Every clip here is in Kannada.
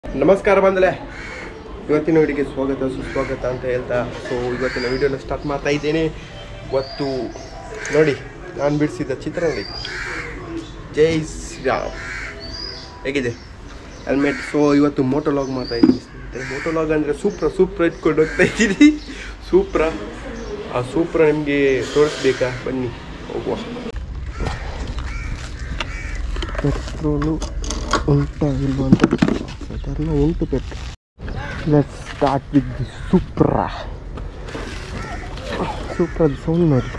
ನಮಸ್ಕಾರ ಬಂದಲೆ ಇವತ್ತಿನ ವಿಡಿಯೋಗೆ ಸ್ವಾಗತ ಸುಸ್ವಾಗತ ಅಂತ ಹೇಳ್ತಾ ಸೊ ಇವತ್ತಿನ ವಿಡಿಯೋನ ಸ್ಟಾರ್ಟ್ ಮಾಡ್ತಾ ಇದ್ದೇನೆ ಇವತ್ತು ನೋಡಿ ನಾನು ಬಿಡಿಸಿದ ಚಿತ್ರ ನೋಡಿ ಜೈ ಶ್ರೀರಾಮ್ ಹೇಗಿದೆ ಹೆಲ್ಮೆಟ್ ಸೊ ಇವತ್ತು ಮೋಟೋಲಾಗ್ ಮಾಡ್ತಾ ಇದ್ದೀನಿ ಸ್ನೇಹಿತರೆ ಮೋಟೋಲಾಗ್ ಅಂದರೆ ಸೂಪ್ರ ಸೂಪ್ರ ಇಟ್ಕೊಂಡು ಹೋಗ್ತಾ ಇದ್ದೀನಿ ಸೂಪ್ರ ಆ ಸೂಪ್ರ ನಿಮಗೆ ತೋರಿಸ್ಬೇಕಾ ಬನ್ನಿ ಹೋಗುವ ಪೆಟ್ರೋಲು ಉಂಟಾ ಇಲ್ವಾ ಅಂತ ಸಾಧಾರಣ ಉಂಟು petrol let start with the Supra ಸೂಪ್ರದ ಸೌಂಡ್ ನೋಡಿ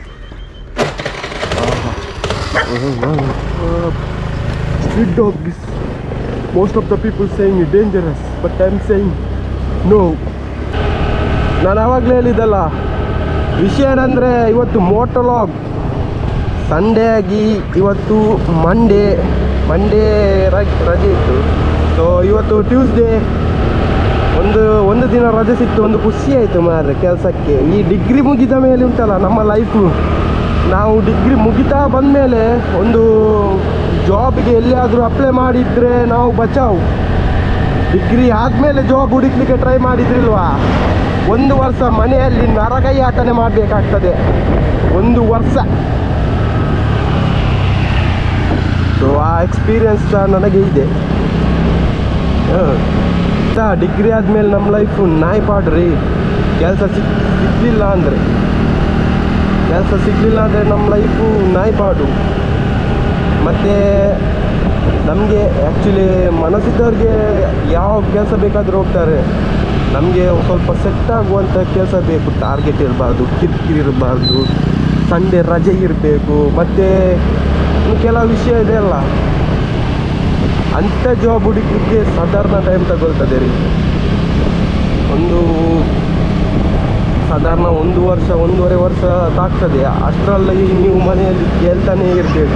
street dog is most of the people saying dangerous but I am saying no ನಾನು ಆವಾಗಲೇ ಹೇಳಿದ್ದಲ್ಲ ವಿಷಯ ಏನಂದರೆ ಇವತ್ತು ಮೋಟೋಲಾಗ್ ಸಂಡೇ ಆಗಿ ಇವತ್ತು ಮಂಡೇ ಮಂಡೇ ರಜೆ ಇತ್ತು ಸೊ ಇವತ್ತು ಟ್ಯೂಸ್ಡೇ ಒಂದು ಒಂದು ದಿನ ರಜೆ ಸಿಕ್ತು ಒಂದು ಖುಷಿ ಆಯಿತು ಮಾರ್ರೆ ಕೆಲಸಕ್ಕೆ ಈ ಡಿಗ್ರಿ ಮುಗಿದ ಮೇಲೆ ಉಂಟಲ್ಲ ನಮ್ಮ ಲೈಫು ನಾವು ಡಿಗ್ರಿ ಮುಗಿತಾ ಬಂದಮೇಲೆ ಒಂದು ಜಾಬ್ಗೆ ಎಲ್ಲಿಯಾದರೂ ಅಪ್ಲೈ ಮಾಡಿದರೆ ನಾವು ಬಚಾವು ಡಿಗ್ರಿ ಆದಮೇಲೆ ಜಾಬ್ ಹುಡುಕ್ಲಿಕ್ಕೆ ಟ್ರೈ ಮಾಡಿದ್ರಿಲ್ವಾ ಒಂದು ವರ್ಷ ಮನೆಯಲ್ಲಿ ನರಗೈ ಆಟನೆ ಮಾಡಬೇಕಾಗ್ತದೆ ಒಂದು ವರ್ಷ ಸೊ ಆ ಎಕ್ಸ್ಪೀರಿಯನ್ಸ್ ನನಗೆ ಇದೆ ಡಿಗ್ರಿ ಆದಮೇಲೆ ನಮ್ಮ ಲೈಫು ನಾಯಿ ಪಾಡ್ರಿ ಕೆಲಸ ಸಿಕ್ ಸಿಗಲಿಲ್ಲ ಅಂದರೆ ಕೆಲಸ ಸಿಗಲಿಲ್ಲ ಅಂದರೆ ನಮ್ಮ ಲೈಫು ನಾಯಿ ಪಾಡು ಮತ್ತು ನಮಗೆ ಆ್ಯಕ್ಚುಲಿ ಮನಸ್ಸಿದ್ದವ್ರಿಗೆ ಯಾವ ಕೆಲಸ ಬೇಕಾದರೂ ಹೋಗ್ತಾರೆ ನಮಗೆ ಸ್ವಲ್ಪ ಸೆಟ್ ಆಗುವಂಥ ಕೆಲಸ ಬೇಕು ಟಾರ್ಗೆಟ್ ಇರಬಾರ್ದು ಕಿರಿಕಿರಿ ಇರಬಾರ್ದು ಸಂಡೇ ರಜೆ ಇರಬೇಕು ಮತ್ತು ಇನ್ನು ಕೆಲವು ವಿಷಯ ಇದೆ ಅಲ್ಲ ಅಂಥ ಜಾಬ್ ಹುಡುಕಲಿಕ್ಕೆ ಸಾಧಾರಣ ಟೈಮ್ ತಗೊಳ್ತದೆ ರೀ ಒಂದು ಸಾಧಾರಣ ಒಂದು ವರ್ಷ ಒಂದೂವರೆ ವರ್ಷ ತಾಗ್ತದೆ ಅಷ್ಟರಲ್ಲಿ ನೀವು ಮನೆಯಲ್ಲಿ ಕೇಳ್ತಾನೆ ಇರಬೇಕು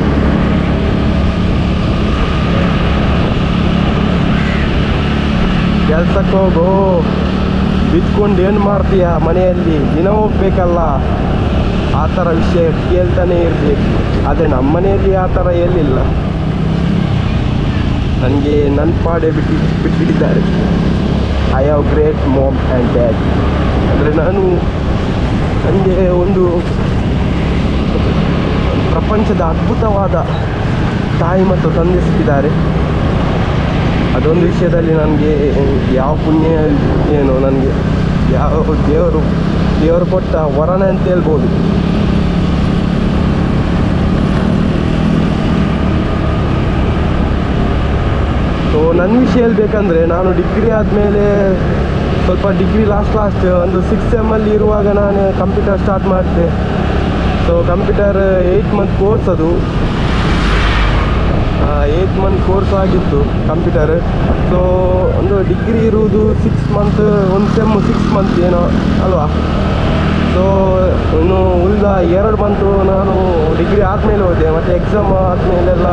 ಕೆಲ್ಸಕ್ಕೆ ಹೋಗು ಬಿದ್ಕೊಂಡು ಏನು ಮಾಡ್ತೀಯ ಮನೆಯಲ್ಲಿ ದಿನ ಹೋಗ್ಬೇಕಲ್ಲ ಆ ಥರ ವಿಷಯ ಕೇಳ್ತಾನೆ ಇರಬೇಕು ಆದರೆ ನಮ್ಮ ಮನೆಯಲ್ಲಿ ಆ ಥರ ಎಲ್ಲಿಲ್ಲ ನನಗೆ ನನ್ನ ಪಾಡೆ ಬಿಟ್ಟು ಬಿಟ್ಬಿಟ್ಟಿದ್ದಾರೆ I have great mom and dad ಅಂದರೆ ನಾನು ನನಗೆ ಒಂದು ಪ್ರಪಂಚದ ಅದ್ಭುತವಾದ ತಾಯಿ ಮತ್ತು ತಂದೆ ಸಿಕ್ಕಿದ್ದಾರೆ ಅದೊಂದು ವಿಷಯದಲ್ಲಿ ನನಗೆ ಯಾವ ಪುಣ್ಯ ಏನು ನನಗೆ ಯಾವ ದೇವರು ದೇವರು ಕೊಟ್ಟ ವರನೇ ಅಂತ ಹೇಳ್ಬೋದು ಸೊ ನನ್ನ ವಿಷಯ ಹೇಳ್ಬೇಕಂದ್ರೆ ನಾನು ಡಿಗ್ರಿ ಆದಮೇಲೆ ಸ್ವಲ್ಪ ಡಿಗ್ರಿ ಲಾಸ್ಟ್ ಲಾಸ್ಟ್ ಒಂದು ಸಿಕ್ಸ್ ಎಮ್ಮಲ್ಲಿ ಇರುವಾಗ ನಾನು ಕಂಪ್ಯೂಟರ್ ಸ್ಟಾರ್ಟ್ ಮಾಡಿದೆ so computer eight month course ಅದು ಏಯ್ಟ್ ಮಂತ್ ಕೋರ್ಸ್ ಆಗಿತ್ತು ಕಂಪ್ಯೂಟರ್ ಸೊ ಒಂದು ಡಿಗ್ರಿ ಇರುವುದು ಸಿಕ್ಸ್ ಮಂತ್ ಒಂದು ಸೆಮ್ ಸಿಕ್ಸ್ ಮಂತ್ ಏನೋ ಅಲ್ವಾ ಸೊ ಇನ್ನು ಉಳಿದ ಎರಡು ಮಂತು ನಾನು ಡಿಗ್ರಿ ಆದಮೇಲೆ ಹೋದೆ ಮತ್ತು ಎಕ್ಸಾಮ್ ಆದಮೇಲೆಲ್ಲ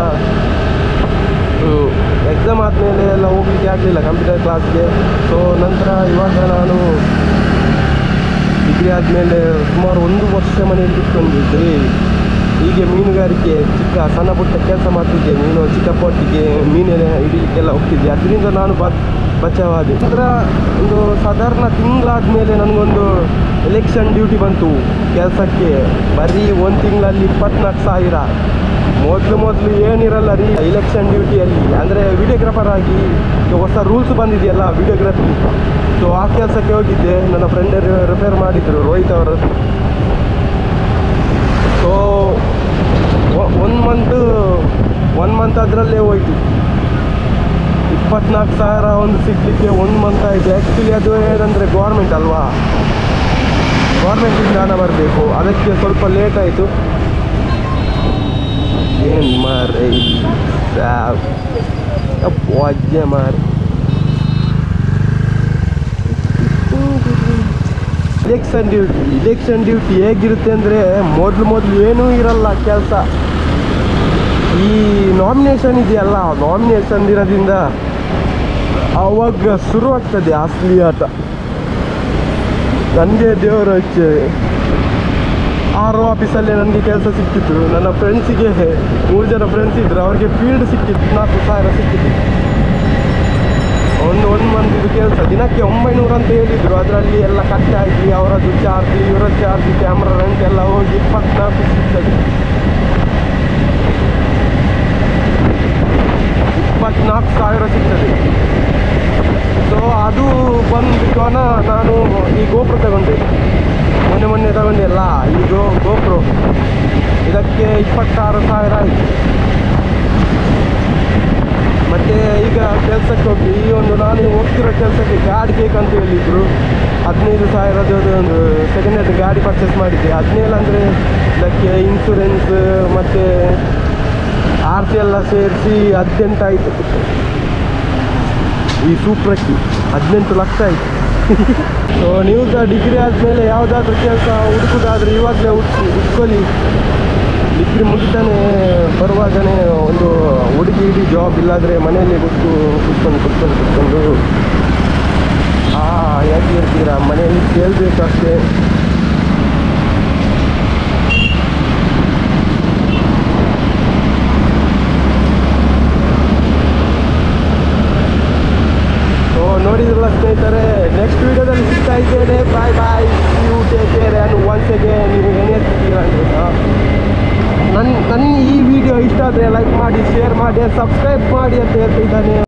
ಎಕ್ಸಾಮ್ ಆದಮೇಲೆ ಎಲ್ಲ ಹೋಗ್ಲಿಕ್ಕೆ ಆಗಲಿಲ್ಲ ಕಂಪ್ಯೂಟರ್ ಕ್ಲಾಸ್ಗೆ ಸೊ ನಂತರ ಇವಾಗ ನಾನು ಡಿಗ್ರಿ ಆದಮೇಲೆ ಸುಮಾರು ಒಂದು ವರ್ಷ ಮನೆಯಲ್ಲಿ ಕುತ್ಕೊಂಡಿದ್ರಿ ಹೀಗೆ ಮೀನುಗಾರಿಕೆ ಚಿಕ್ಕ ಸಣ್ಣ ಪುಟ್ಟ ಕೆಲಸ ಮಾಡ್ತಿದ್ದೆ ಮೀನು ಚಿಕ್ಕಪೊಟ್ಟಿಗೆ ಮೀನಿನ ಹಿಡಿಲಿಕ್ಕೆಲ್ಲ ಹೋಗ್ತಿದ್ದೆ ಅದರಿಂದ ನಾನು ಬ ಬಚಾವಾದೆ ನಂತರ ಒಂದು ಸಾಧಾರಣ ತಿಂಗಳಾದಮೇಲೆ ನನಗೊಂದು ಎಲೆಕ್ಷನ್ ಡ್ಯೂಟಿ ಬಂತು ಕೆಲಸಕ್ಕೆ ಬರೀ ಒಂದು ತಿಂಗಳಲ್ಲಿ ಇಪ್ಪತ್ನಾಲ್ಕು ಸಾವಿರ ಮೊದಲು ಮೊದಲು ಏನಿರಲ್ಲ ರೀ ಎಲೆಕ್ಷನ್ ಡ್ಯೂಟಿಯಲ್ಲಿ ಅಂದರೆ ವಿಡಿಯೋಗ್ರಾಫರ್ ಆಗಿ ಈಗ ಹೊಸ ರೂಲ್ಸ್ ಬಂದಿದೆಯಲ್ಲ ವಿಡಿಯೋಗ್ರಫಿ ಸೊ ಆ ಕೆಲಸಕ್ಕೆ ಹೋಗಿದ್ದೆ ನನ್ನ ಫ್ರೆಂಡ್ ರಿಪೇರ್ ಮಾಡಿದ್ರು ರೋಹಿತ್ ಅವರು so one month one month ಅದರಲ್ಲೇ ಹೋಯ್ತು ಇಪ್ಪತ್ನಾಲ್ಕು ಸಾವಿರ ಒಂದು ಸಿಗಲಿಕ್ಕೆ ಒಂದು ಮಂತ್ ಆಯಿತು ಆ್ಯಕ್ಚುಲಿ ಅದು ಏನಂದರೆ ಗೌರ್ಮೆಂಟ್ ಅಲ್ವಾ ಗೌರ್ಮೆಂಟಿಂದ ಹಣ ಬರಬೇಕು ಅದಕ್ಕೆ ಸ್ವಲ್ಪ ಲೇಟ್ ಆಯಿತು ಏನು ಮಾರೆ ಅಜ್ಜೆ ಮಾರೆ ಇಲೆಕ್ಷನ್ ಡ್ಯೂಟಿ ಇಲೆಕ್ಷನ್ ಡ್ಯೂಟಿ ಹೇಗಿರುತ್ತೆ ಅಂದರೆ ಮೊದಲು ಮೊದಲು ಏನೂ ಇರಲ್ಲ ಕೆಲಸ ಈ ನಾಮಿನೇಷನ್ ಇದೆಯಲ್ಲ ನಾಮಿನೇಷನ್ ಇರೋದ್ರಿಂದ ಅವಾಗ ಶುರುವಾಗ್ತದೆ ಅಸಲಿ ಆಟ ನನಗೆ ದೇವರ ಇಚ್ಛೆ ಆರ್ ಒ ಆಫೀಸಲ್ಲೇ ನನಗೆ ಕೆಲಸ ಸಿಕ್ಕಿತ್ತು ನನ್ನ ಫ್ರೆಂಡ್ಸಿಗೆ ಮೂರು ಜನ ಫ್ರೆಂಡ್ಸ್ ಇದ್ರು ಅವ್ರಿಗೆ ಫೀಲ್ಡ್ ಸಿಕ್ಕಿತ್ತು ನಾಲ್ಕು ಸಾವಿರ ಸಿಕ್ಕಿತ್ತು ಒಂದು ಒಂದು ಮಂದಿದು ಕೆಲಸ ದಿನಕ್ಕೆ ಒಂಬೈನೂರು ಅಂತ ಹೇಳಿದ್ರು ಅದರಲ್ಲಿ ಎಲ್ಲ ಕಟ್ ಆಗಿ ಅವರದ್ದು ಚಾರ್ಜ್ ಇವರ ಚಾರ್ಜ್ ಕ್ಯಾಮ್ರಾ ರೆಂಟ್ ಎಲ್ಲ ಹೋಗಿ ಇಪ್ಪತ್ನಾಲ್ಕು ಸಿಗ್ತದೆ ಇಪ್ಪತ್ನಾಲ್ಕು ಸಾವಿರ ಸಿಗ್ತದೆ ಸೊ ಅದು ಬಂದ್ಬಿಟ್ಟು ಹಣ ನಾನು ಈ ಗೋಪುರ ತಗೊಂಡೆ ಮೊನ್ನೆ ಮೊನ್ನೆ ತಗೊಂಡೆ ಅಲ್ಲ ಈ ಗೋ ಗೋಪುರ ಇದಕ್ಕೆ ಇಪ್ಪತ್ತಾರು ಸಾವಿರ ಆಯಿತು ಮತ್ತೆ ಈಗ ಕೆಲಸಕ್ಕೆ ಹೋಗಿ ಈ ಒಂದು ನಾನು ಹೋಗ್ತಿರೋ ಕೆಲಸಕ್ಕೆ ಗಾಡಿ ಬೇಕಂತ ಹೇಳಿದ್ರು ಹದಿನೈದು ಸಾವಿರದ ಒಂದು ಸೆಕೆಂಡ್ ಹ್ಯಾಂಡ್ ಗಾಡಿ ಪರ್ಚೇಸ್ ಮಾಡಿದ್ದೆ ಹದಿನೇಳು ಅಂದರೆ ಇದಕ್ಕೆ ಇನ್ಶೂರೆನ್ಸ್ ಮತ್ತು ಆರ್ ಸಿ ಎಲ್ಲ ಸೇರಿಸಿ ಹದಿನೆಂಟು ಆಯಿತು ಈ ಸೂಪ್ರಕ್ಕೆ ಹದಿನೆಂಟು ಲಕ್ಷ ಆಯಿತು ಸೊ ನೀವು ಸಹ ಡಿಗ್ರಿ ಆದಮೇಲೆ ಯಾವುದಾದ್ರೂ ಕೆಲಸ ಹುಡುಕುದಾದ್ರೆ ಇವಾಗಲೇ ಹುಡುಕಿ ಹುಡ್ಕೊಳ್ಳಿ ಡಿಗ್ರಿ ಮುಗಿತಾನೆ ಬರುವಾಗನೇ ಒಂದು ಹುಡುಗಿ ಇಡೀ ಜಾಬ್ ಇಲ್ಲಾದರೆ ಮನೆಯಲ್ಲಿ ಕೂತು ಕೂತ್ಕೊಂಡು ಕೂತ್ಕೊಂಡು ಕೂತ್ಕೊಂಡು ಆ ಯಾಕೆ ಇರ್ತೀರಾ ಮನೆಯಲ್ಲಿ ಕೇಳಬೇಕು ಅಷ್ಟೇ ಸೊ ನೋಡಿದ್ರಲ್ಲ ಸ್ನೇಹಿತರೆ ನೆಕ್ಸ್ಟ್ ವಿಡಿಯೋದಲ್ಲಿ ಸಿಗ್ತಾ ಇದ್ದೇನೆ bye bye you take care and once again ನೀವು ಏನೇ ಸಿಗ್ತೀರ ಅಂದರೆ ನನ್ನ ನನ್ನ ಈ ವಿಡಿಯೋ ಇಷ್ಟ ಆದರೆ ಲೈಕ್ ಮಾಡಿ ಶೇರ್ ಮಾಡಿ ಸಬ್ಸ್ಕ್ರೈಬ್ ಮಾಡಿ ಅಂತ ಹೇಳ್ತಿದ್ದಾನೆ